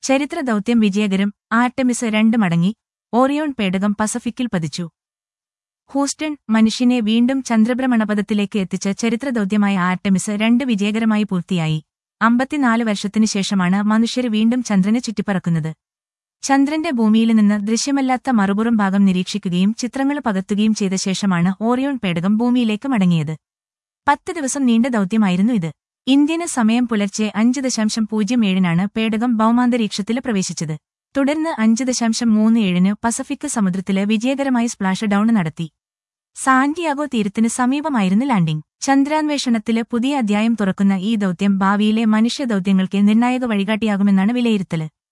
ചരിത്ര ദൗത്യം വിജയകരം ആർടെമിസ് രണ്ട് മടങ്ങി ഓറിയോൺ പേടകം പസഫിക്കിൽ പതിച്ചു ഹൂസ്റ്റൺ മനുഷ്യനെ വീണ്ടും ചന്ദ്രഭ്രമണപഥത്തിലേക്ക് എത്തിച്ച ചരിത്ര ദൗത്യമായ ആർടെമിസ് രണ്ട് വിജയകരമായി പൂർത്തിയായി അമ്പത്തിനാല് വർഷത്തിനു ശേഷമാണ് മനുഷ്യർ വീണ്ടും ചന്ദ്രനെ ചുറ്റിപ്പറക്കുന്നത് ചന്ദ്രന്റെ ഭൂമിയിൽ നിന്ന് ദൃശ്യമല്ലാത്ത മറുപുറം ഭാഗം നിരീക്ഷിക്കുകയും ചിത്രങ്ങൾ പകർത്തുകയും ചെയ്ത ശേഷമാണ് ഓറിയോൺ പേടകം ഭൂമിയിലേക്ക് മടങ്ങിയത് പത്ത് ദിവസം നീണ്ട ദൗത്യമായിരുന്നു ഇത് ഇന്ത്യന് സമയം പുലർച്ചെ അഞ്ച് ദശാംശം പൂജ്യം ഏഴിനാണ് പേടകം ഭൗമാന്തരീക്ഷത്തിൽ പ്രവേശിച്ചത് തുടർന്ന് അഞ്ച് ദശാംശം മൂന്ന് ഏഴിന് പസഫിക് സമുദ്രത്തില് വിജയകരമായി സ്പ്ലാഷ് ഡൌൺ നടത്തി സാന്റിയാഗോ തീരത്തിന് സമീപമായിരുന്നു ലാൻഡിംഗ് ചന്ദ്രാന്വേഷണത്തില് പുതിയ അധ്യായം തുറക്കുന്ന ഈ ദൗത്യം ഭാവിയിലെ മനുഷ്യ ദൗത്യങ്ങൾക്ക് നിർണായക വഴികാട്ടിയാകുമെന്നാണ് വിലയിരുത്തല്